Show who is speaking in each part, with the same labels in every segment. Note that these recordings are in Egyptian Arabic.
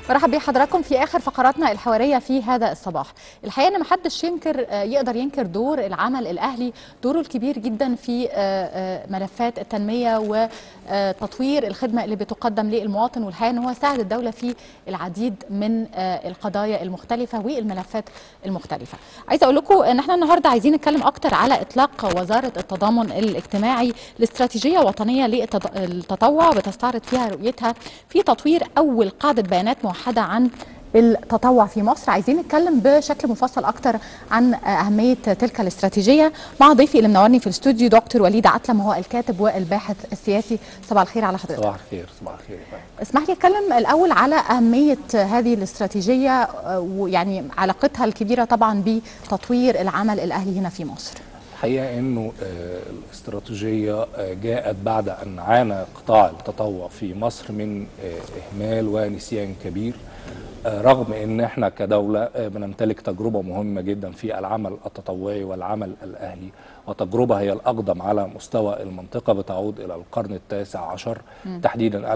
Speaker 1: برحب بحضراتكم في اخر فقراتنا الحواريه في هذا الصباح الحقيقه ان محدش ينكر يقدر ينكر دور العمل الاهلي دوره الكبير جدا في ملفات التنميه وتطوير الخدمه اللي بتقدم للمواطن والحقيقه ان هو ساعد الدوله في العديد من القضايا المختلفه والملفات المختلفه عايزه اقول لكم ان احنا النهارده عايزين نتكلم اكتر على اطلاق وزاره التضامن الاجتماعي لاستراتيجيه وطنيه للتطوع بتستعرض فيها رؤيتها في تطوير اول قاعده بيانات موحده عن التطوع في مصر عايزين نتكلم بشكل مفصل اكتر عن اهميه تلك الاستراتيجيه مع ضيفي اللي منورني في الاستوديو دكتور وليد عتلم هو الكاتب والباحث السياسي صباح الخير على حضرتك
Speaker 2: صباح الخير صباح الخير
Speaker 1: اسمح لي اتكلم الاول على اهميه هذه الاستراتيجيه ويعني علاقتها الكبيره طبعا بتطوير العمل الاهلي هنا في مصر
Speaker 2: الحقيقه انه الاستراتيجيه جاءت بعد ان عانى قطاع التطوع في مصر من اهمال ونسيان كبير رغم ان احنا كدوله بنمتلك تجربه مهمه جدا في العمل التطوعي والعمل الاهلي وتجربه هي الاقدم على مستوى المنطقه بتعود الى القرن التاسع عشر م. تحديدا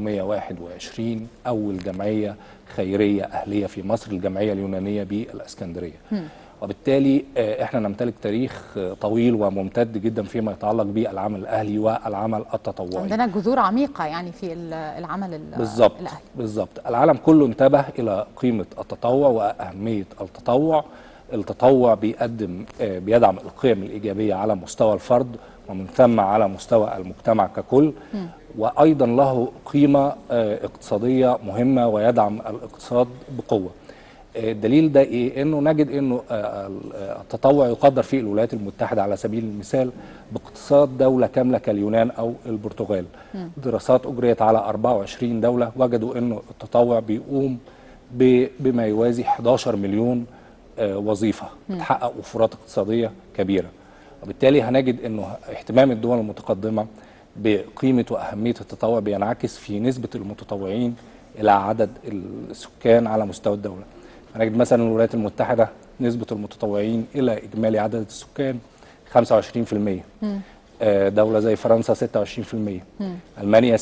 Speaker 2: 1821 اول جمعيه خيريه اهليه في مصر الجمعيه اليونانيه بالاسكندريه م. وبالتالي احنا نمتلك تاريخ طويل وممتد جدا فيما يتعلق بالعمل الاهلي والعمل التطوعي
Speaker 1: عندنا جذور عميقه يعني في العمل
Speaker 2: بالزبط
Speaker 1: الاهلي
Speaker 2: بالظبط العالم كله انتبه الى قيمه التطوع واهميه التطوع التطوع بيقدم بيدعم القيم الايجابيه على مستوى الفرد ومن ثم على مستوى المجتمع ككل م. وايضا له قيمه اقتصاديه مهمه ويدعم الاقتصاد بقوه الدليل ده ايه انه نجد انه التطوع يقدر في الولايات المتحده على سبيل المثال باقتصاد دوله كامله كاليونان او البرتغال م. دراسات اجريت على 24 دوله وجدوا انه التطوع بيقوم بما يوازي 11 مليون وظيفه بتحقق وفرات اقتصاديه كبيره وبالتالي هنجد انه اهتمام الدول المتقدمه بقيمه واهميه التطوع بينعكس في نسبه المتطوعين الى عدد السكان على مستوى الدوله هنجد مثلا الولايات المتحدة نسبة المتطوعين إلى إجمالي عدد السكان 25% م. دولة زي فرنسا 26% م. ألمانيا 36%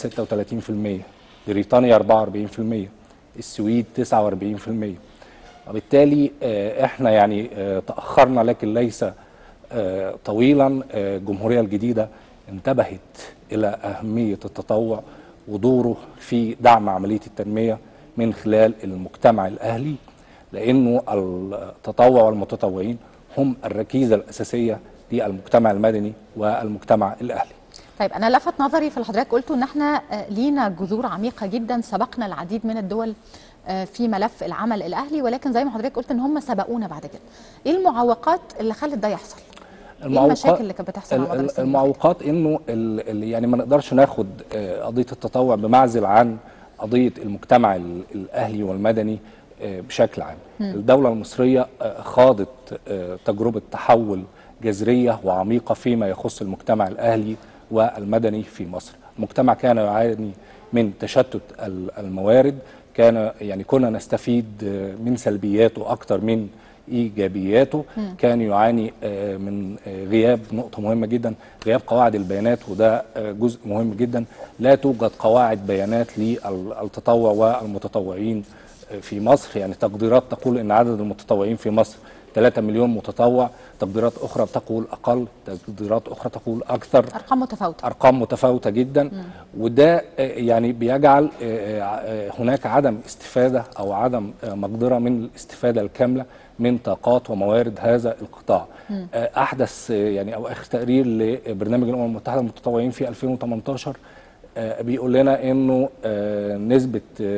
Speaker 2: بريطانيا 44% السويد 49% وبالتالي احنا يعني تأخرنا لكن ليس طويلا الجمهورية الجديدة انتبهت إلى أهمية التطوع ودوره في دعم عملية التنمية من خلال المجتمع الأهلي لانه التطوع والمتطوعين هم الركيزه الاساسيه للمجتمع المدني والمجتمع الاهلي.
Speaker 1: طيب انا لفت نظري في حضرتك قلتوا ان احنا لينا جذور عميقه جدا سبقنا العديد من الدول في ملف العمل الاهلي ولكن زي ما حضرتك قلت ان هم سبقونا بعد كده. ايه المعوقات اللي خلت ده يحصل؟ ايه المشاكل اللي كانت بتحصل على مدار
Speaker 2: المعوقات انه يعني ما نقدرش ناخد قضيه التطوع بمعزل عن قضيه المجتمع الاهلي والمدني بشكل عام م. الدولة المصرية خاضت تجربة تحول جذرية وعميقة فيما يخص المجتمع الأهلي والمدني في مصر المجتمع كان يعاني من تشتت الموارد كان يعني كنا نستفيد من سلبياته أكثر من ايجابياته م. كان يعاني من غياب نقطه مهمه جدا غياب قواعد البيانات وده جزء مهم جدا لا توجد قواعد بيانات للتطوع والمتطوعين في مصر يعني تقديرات تقول ان عدد المتطوعين في مصر 3 مليون متطوع تقديرات اخرى تقول اقل تقديرات اخرى تقول اكثر
Speaker 1: ارقام متفاوته
Speaker 2: ارقام متفاوته جدا م. وده يعني بيجعل هناك عدم استفاده او عدم مقدره من الاستفاده الكامله من طاقات وموارد هذا القطاع م. احدث يعني او اخر تقرير لبرنامج الامم المتحده للمتطوعين في 2018 بيقول لنا انه نسبه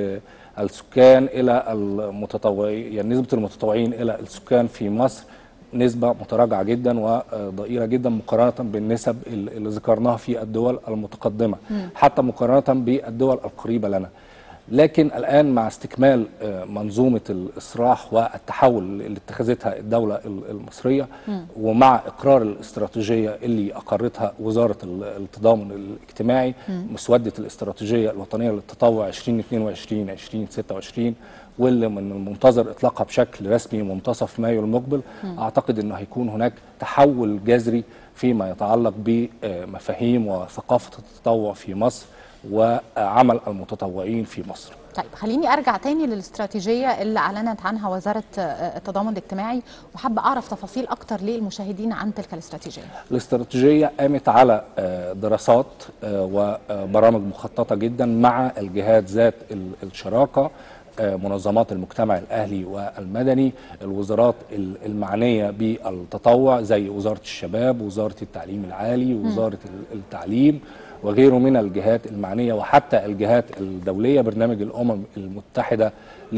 Speaker 2: السكان الى المتطوعين يعني نسبه المتطوعين الى السكان في مصر نسبه متراجعه جدا وضئيله جدا مقارنه بالنسب اللي ذكرناها في الدول المتقدمه م. حتى مقارنه بالدول القريبه لنا لكن الان مع استكمال منظومه الاصلاح والتحول اللي اتخذتها الدوله المصريه م. ومع اقرار الاستراتيجيه اللي اقرتها وزاره التضامن الاجتماعي م. مسوده الاستراتيجيه الوطنيه للتطوع 2022 2026 واللي من المنتظر اطلاقها بشكل رسمي منتصف مايو المقبل م. اعتقد انه هيكون هناك تحول جذري فيما يتعلق بمفاهيم وثقافه التطوع في مصر وعمل المتطوعين في مصر
Speaker 1: طيب خليني ارجع تاني للاستراتيجيه اللي اعلنت عنها وزاره آه، التضامن الاجتماعي وحابه اعرف تفاصيل اكتر للمشاهدين عن تلك الاستراتيجيه
Speaker 2: الاستراتيجية قامت على آه، دراسات آه، وبرامج مخططة جدا مع الجهات ذات ال- الشراكة آه، منظمات المجتمع الأهلي والمدني الوزارات ال- المعنية بالتطوع زي وزارة الشباب وزارة التعليم العالي وزارة ال- التعليم وغيره من الجهات المعنية وحتى الجهات الدولية برنامج الأمم المتحدة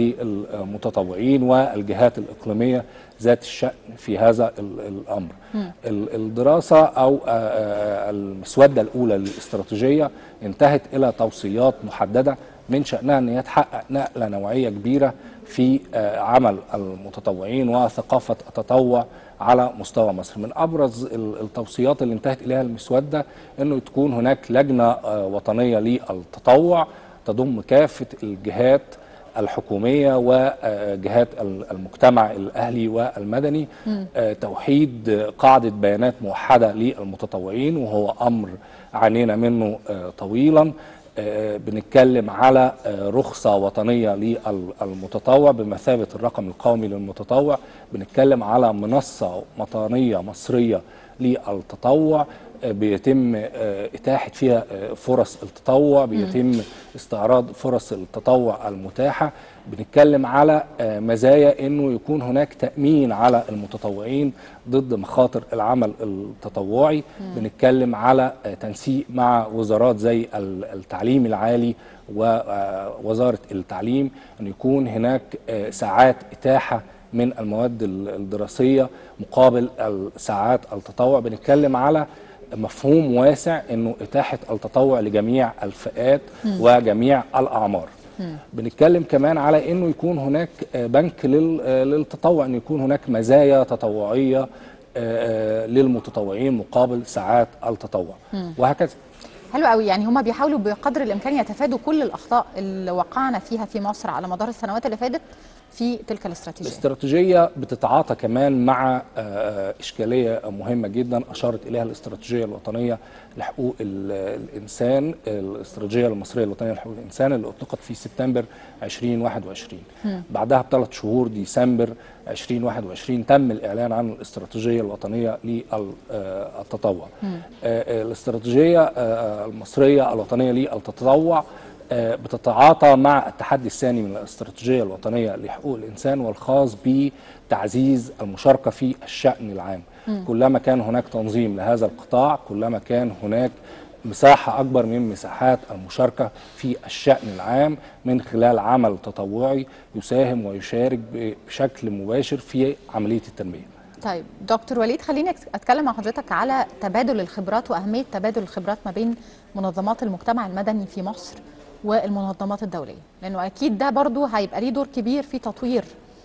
Speaker 2: للمتطوعين والجهات الإقليمية ذات الشأن في هذا ال- الأمر ال- الدراسة أو آه، آه، المسودة الأولى للاستراتيجية انتهت إلى توصيات محددة من شأنها أن هي تحقق نقلة نوعية كبيرة في آه، عمل المتطوعين وثقافة التطوع على مستوى مصر من أبرز ال- التوصيات اللي انتهت إليها المسودة أنه تكون هناك لجنة آه، وطنية للتطوع تضم كافة الجهات الحكومية وجهات المجتمع الأهلي والمدني آه، توحيد قاعدة بيانات موحدة للمتطوعين وهو أمر عانينا منه آه، طويلا آه، بنتكلم على آه، رخصة وطنية للمتطوع بمثابة الرقم القومي للمتطوع بنتكلم على منصة وطنية مصرية للتطوع آه، بيتم آه، إتاحة فيها آه، فرص التطوع بيتم استعراض فرص التطوع المتاحة بنتكلم على آه، مزايا أنه يكون هناك تأمين على المتطوعين ضد مخاطر العمل التطوعي بنتكلم على آه، تنسيق مع وزارات زي ال- التعليم العالي ووزارة التعليم أن يكون هناك آه، ساعات إتاحة من المواد ال- الدراسية مقابل ساعات التطوع بنتكلم على مفهوم واسع انه اتاحه التطوع لجميع الفئات وجميع الاعمار بنتكلم كمان على انه يكون هناك آه، بنك لل- آه، للتطوع ان يكون هناك مزايا تطوعيه آه، آه، للمتطوعين مقابل ساعات التطوع وهكذا
Speaker 1: حلو قوي يعني هم بيحاولوا بقدر الامكان يتفادوا كل الاخطاء اللي وقعنا فيها في مصر على مدار السنوات اللي فاتت في تلك الاستراتيجيه
Speaker 2: الاستراتيجية بتتعاطى كمان مع آه، إشكالية مهمة جدا أشارت إليها الاستراتيجية الوطنية لحقوق ال- الإنسان الاستراتيجية المصرية الوطنية لحقوق الإنسان اللي أطلقت في سبتمبر 2021 بعدها بثلاث شهور ديسمبر 2021 تم الإعلان عن الاستراتيجية الوطنية للتطوع آه، الاستراتيجية آه، المصرية الوطنية للتطوع آه، بتتعاطى مع التحدي الثاني من الاستراتيجيه الوطنيه لحقوق الانسان والخاص بتعزيز المشاركه في الشان العام. كلما كان هناك تنظيم لهذا القطاع كلما كان هناك مساحه اكبر من مساحات المشاركه في الشان العام من خلال عمل تطوعي يساهم ويشارك بشكل مباشر في عمليه التنميه.
Speaker 1: طيب دكتور وليد خليني أك- اتكلم مع حضرتك على تبادل الخبرات واهميه تبادل الخبرات ما بين منظمات المجتمع المدني في مصر والمنظمات الدوليه لانه اكيد ده برضو هيبقى ليه دور كبير في تطوير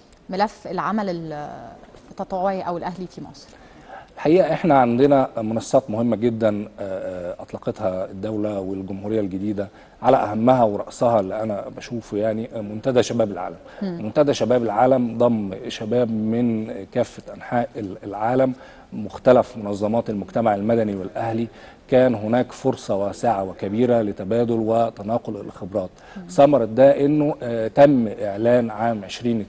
Speaker 1: ملف العمل ال- التطوعي او الاهلي في مصر
Speaker 2: الحقيقه احنا عندنا منصات مهمه جدا آه، آه، اطلقتها الدوله والجمهوريه الجديده على اهمها وراسها اللي انا بشوفه يعني منتدى شباب العالم. منتدى شباب العالم ضم شباب من كافه انحاء ال- العالم مختلف منظمات المجتمع المدني والاهلي كان هناك فرصه واسعه وكبيره لتبادل وتناقل الخبرات. ثمره ده انه آه، تم اعلان عام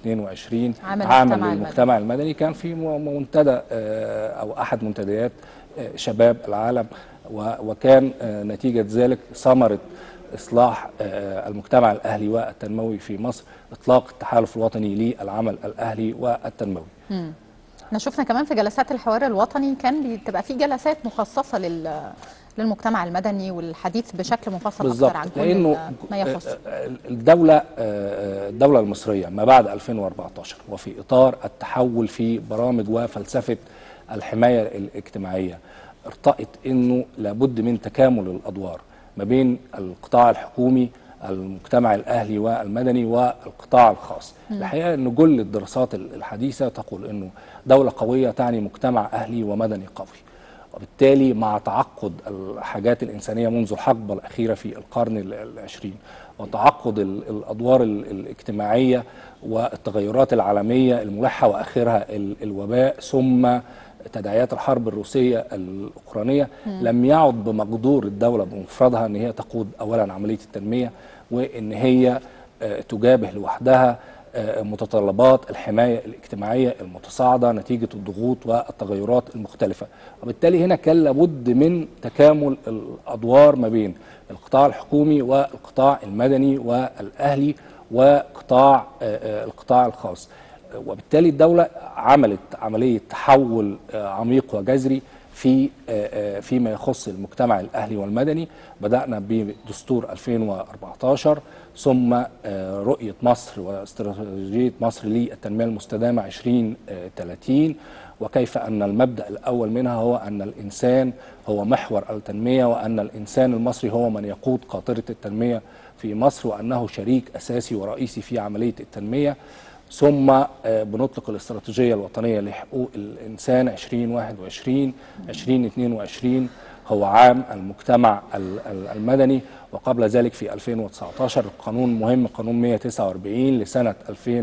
Speaker 2: 2022
Speaker 1: عام
Speaker 2: عام
Speaker 1: المجتمع المدني.
Speaker 2: المجتمع المدني كان في م- منتدى آه، او احد منتديات آه، شباب العالم و- وكان آه، نتيجه ذلك ثمره اصلاح آه، المجتمع الاهلي والتنموي في مصر اطلاق التحالف الوطني للعمل الاهلي والتنموي
Speaker 1: احنا شفنا كمان في جلسات الحوار الوطني كان بتبقى في جلسات مخصصه لل للمجتمع المدني والحديث بشكل مفصل
Speaker 2: بالظبط
Speaker 1: اكتر عن كل
Speaker 2: لانه
Speaker 1: ال- ما يخص
Speaker 2: آه، آه، الدوله آه، الدوله المصريه ما بعد 2014 وفي اطار التحول في برامج وفلسفه الحمايه الاجتماعيه ارتأت انه لابد من تكامل الادوار ما بين القطاع الحكومي المجتمع الاهلي والمدني والقطاع الخاص الحقيقه ان كل الدراسات الحديثه تقول انه دوله قويه تعني مجتمع اهلي ومدني قوي وبالتالي مع تعقد الحاجات الإنسانية منذ الحقبة الأخيرة في القرن ال- العشرين وتعقد ال- الأدوار ال- الاجتماعية والتغيرات العالمية الملحة وآخرها ال- الوباء ثم تداعيات الحرب الروسية الأوكرانية لم يعد بمقدور الدولة بمفردها أن هي تقود أولا عملية التنمية وأن هي آه، تجابه لوحدها آه، متطلبات الحمايه الاجتماعيه المتصاعده نتيجه الضغوط والتغيرات المختلفه وبالتالي هنا كان لابد من تكامل الادوار ما بين القطاع الحكومي والقطاع المدني والاهلي وقطاع آه، آه، القطاع الخاص وبالتالي الدولة عملت عملية تحول آه، عميق وجذري في آه، آه، فيما يخص المجتمع الأهلي والمدني بدأنا بدستور 2014 ثم آه، رؤية مصر واستراتيجية مصر للتنمية المستدامة 2030 وكيف أن المبدأ الأول منها هو أن الإنسان هو محور التنمية وأن الإنسان المصري هو من يقود قاطرة التنمية في مصر وأنه شريك أساسي ورئيسي في عملية التنمية ثم آه، بنطلق الاستراتيجية الوطنية لحقوق الإنسان 2021 2022 هو عام المجتمع ال- ال- المدني وقبل ذلك في 2019 قانون مهم قانون 149 لسنة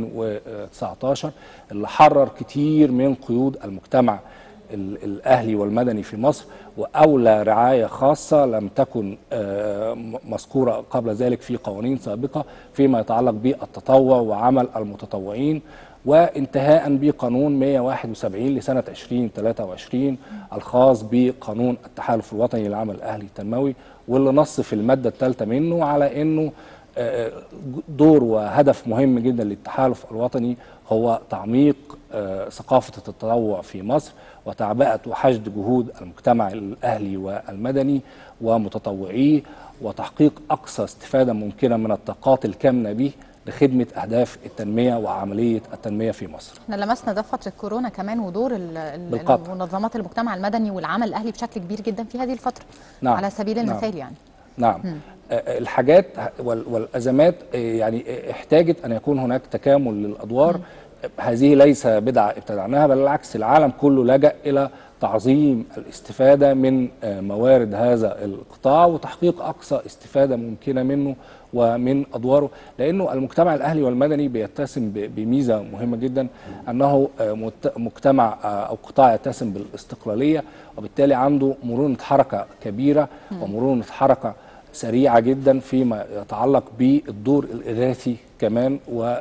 Speaker 2: 2019 اللي حرر كتير من قيود المجتمع ال- الأهلي والمدني في مصر وأولى رعاية خاصة لم تكن آه، م- مذكورة قبل ذلك في قوانين سابقة فيما يتعلق بالتطوع وعمل المتطوعين وانتهاء بقانون 171 لسنة 2023 الخاص بقانون التحالف الوطني للعمل الأهلي التنموي واللي نص في المادة الثالثة منه على أنه آه، دور وهدف مهم جدا للتحالف الوطني هو تعميق آه، ثقافة التطوع في مصر وتعبئة وحشد جهود المجتمع الأهلي والمدني ومتطوعيه وتحقيق أقصى استفادة ممكنة من الطاقات الكامنة به لخدمة أهداف التنمية وعملية التنمية في مصر
Speaker 1: احنا لمسنا ده في فتره كورونا كمان ودور ال- ال-
Speaker 2: بالقطع.
Speaker 1: منظمات المجتمع المدني والعمل الاهلي بشكل كبير جدا في هذه الفتره
Speaker 2: نعم.
Speaker 1: على سبيل
Speaker 2: نعم.
Speaker 1: المثال يعني
Speaker 2: نعم آه، الحاجات وال- والأزمات آه، يعني آه، احتاجت أن يكون هناك تكامل للأدوار هذه ليس بدعة ابتدعناها بل بالعكس العالم كله لجأ إلى تعظيم الاستفادة من آه، موارد هذا القطاع وتحقيق أقصى استفادة ممكنة منه ومن أدواره لأنه المجتمع الأهلي والمدني بيتسم ب- بميزة مهمة جدا أنه آه، مت- مجتمع آه، أو قطاع يتسم بالاستقلالية وبالتالي عنده مرونة حركة كبيرة ومرونة حركة سريعة جدا فيما يتعلق بالدور الإغاثي كمان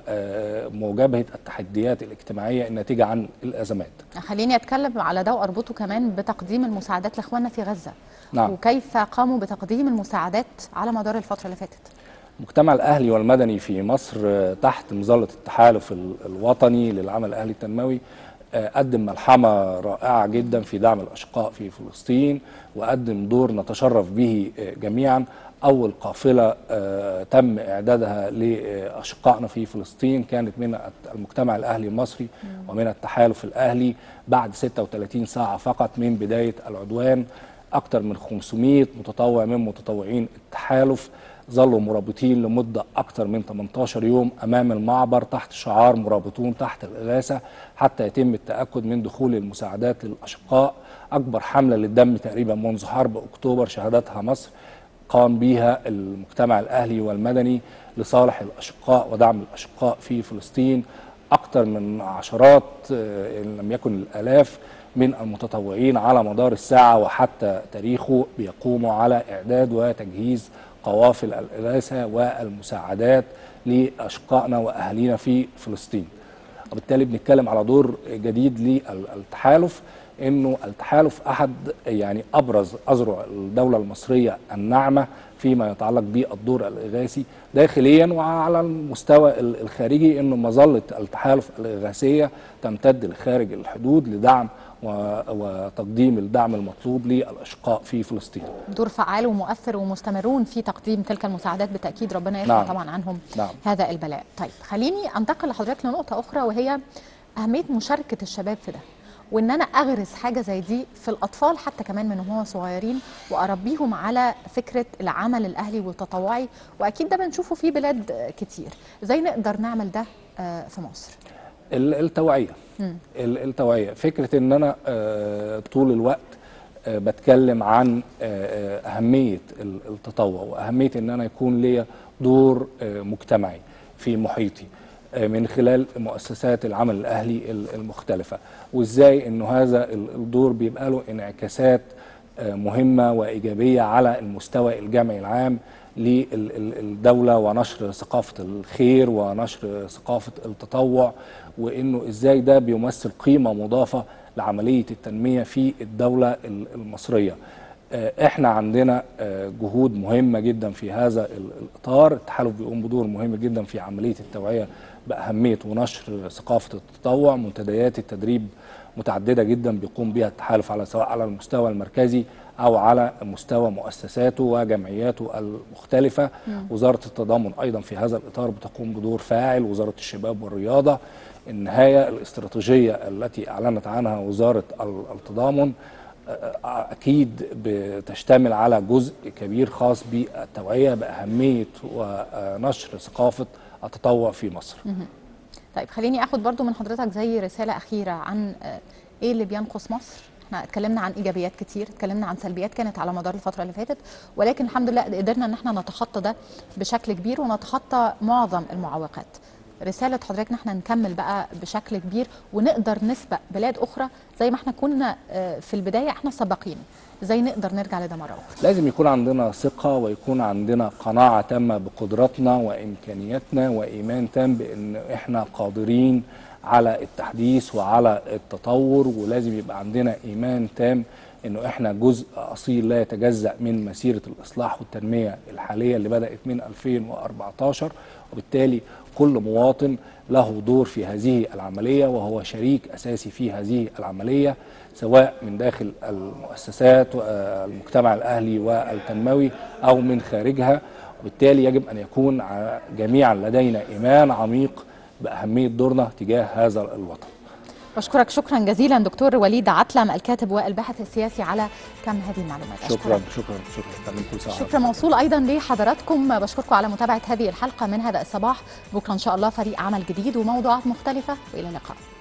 Speaker 2: ومواجهة التحديات الاجتماعية الناتجة عن الأزمات
Speaker 1: خليني اتكلم على ده واربطه كمان بتقديم المساعدات لاخواننا في غزه
Speaker 2: نعم.
Speaker 1: وكيف قاموا بتقديم المساعدات على مدار الفتره اللي فاتت
Speaker 2: المجتمع الأهلي والمدني في مصر آه، تحت مظلة التحالف ال- الوطني للعمل الأهلي التنموي آه، قدم ملحمة رائعة جدا في دعم الأشقاء في فلسطين وقدم دور نتشرف به آه، جميعا أول قافلة آه، تم إعدادها لأشقائنا في فلسطين كانت من المجتمع الأهلي المصري ومن التحالف الأهلي بعد 36 ساعة فقط من بداية العدوان أكثر من 500 متطوع من متطوعين التحالف ظلوا مرابطين لمدة أكثر من 18 يوم أمام المعبر تحت شعار مرابطون تحت الإغاثة حتى يتم التأكد من دخول المساعدات للأشقاء أكبر حملة للدم تقريبا منذ حرب أكتوبر شهدتها مصر قام بها المجتمع الأهلي والمدني لصالح الأشقاء ودعم الأشقاء في فلسطين أكثر من عشرات آه، إن لم يكن الآلاف من المتطوعين على مدار الساعة وحتى تاريخه بيقوموا على إعداد وتجهيز قوافل الإغاثة والمساعدات لأشقائنا وأهالينا في فلسطين وبالتالي بنتكلم على دور جديد للتحالف انه التحالف احد يعني ابرز اذرع الدوله المصريه الناعمه فيما يتعلق بالدور الاغاثي داخليا وعلى المستوى ال- الخارجي انه مظله التحالف الاغاثيه تمتد لخارج الحدود لدعم و- وتقديم الدعم المطلوب للاشقاء في فلسطين.
Speaker 1: دور فعال ومؤثر ومستمرون في تقديم تلك المساعدات بالتاكيد ربنا يرفع
Speaker 2: نعم.
Speaker 1: طبعا عنهم
Speaker 2: نعم.
Speaker 1: هذا البلاء طيب خليني انتقل لحضرتك لنقطه اخرى وهي اهميه مشاركه الشباب في ده وان انا اغرس حاجه زي دي في الاطفال حتى كمان من هم صغيرين واربيهم على فكره العمل الاهلي والتطوعي واكيد ده بنشوفه في بلاد آه، كتير ازاي نقدر نعمل ده آه، في مصر
Speaker 2: ال- التوعيه ال- التوعيه فكره ان انا آه، طول الوقت آه، بتكلم عن آه، آه، اهميه ال- التطوع واهميه ان انا يكون ليا دور آه، مجتمعي في محيطي آه، من خلال مؤسسات العمل الاهلي ال- المختلفه وازاي انه هذا ال- الدور بيبقى له انعكاسات آه، مهمه وايجابيه على المستوى الجامعي العام للدولة ونشر ثقافة الخير ونشر ثقافة التطوع وإنه إزاي ده بيمثل قيمة مضافة لعملية التنمية في الدولة المصرية آه، احنا عندنا آه، جهود مهمة جدا في هذا ال- الإطار التحالف بيقوم بدور مهم جدا في عملية التوعية بأهمية ونشر ثقافة التطوع منتديات التدريب متعددة جدا بيقوم بها التحالف على سواء على المستوى المركزي أو على مستوى مؤسساته وجمعياته المختلفة وزارة التضامن أيضا في هذا الإطار بتقوم بدور فاعل وزارة الشباب والرياضة النهاية الاستراتيجية التي أعلنت عنها وزارة ال- التضامن أكيد بتشتمل على جزء كبير خاص بالتوعية بأهمية ونشر ثقافة التطوع في مصر
Speaker 1: طيب خليني اخد برضو من حضرتك زي رساله اخيره عن آه، ايه اللي بينقص مصر احنا اتكلمنا عن ايجابيات كتير اتكلمنا عن سلبيات كانت على مدار الفتره اللي فاتت ولكن الحمد لله قدرنا ان احنا نتخطى ده بشكل كبير ونتخطى معظم المعوقات رسالة حضرتك ان احنا نكمل بقى بشكل كبير ونقدر نسبق بلاد اخرى زي ما احنا كنا آه، في البداية احنا سباقين ازاي نقدر نرجع لده مرة اخرى
Speaker 2: لازم يكون عندنا ثقة ويكون عندنا قناعة تامة بقدراتنا وإمكانياتنا وإيمان تام بأن إحنا قادرين على التحديث وعلى التطور ولازم يبقى عندنا إيمان تام إنه إحنا جزء أصيل لا يتجزأ من مسيرة الإصلاح والتنمية الحالية اللي بدأت من 2014 وبالتالي كل مواطن له دور في هذه العملية وهو شريك أساسي في هذه العملية سواء من داخل المؤسسات والمجتمع الأهلي والتنموي أو من خارجها وبالتالي يجب أن يكون ع- جميعا لدينا إيمان عميق بأهمية دورنا تجاه هذا الوطن
Speaker 1: بشكرك شكرا جزيلا دكتور وليد عتلم الكاتب والباحث السياسي على كم هذه المعلومات
Speaker 2: شكرا شكرا شكرا فندم. كل سنة
Speaker 1: شكرا موصول ايضا لحضراتكم بشكركم على متابعه هذه الحلقه من هذا الصباح بكره ان شاء الله فريق عمل جديد وموضوعات مختلفه والى اللقاء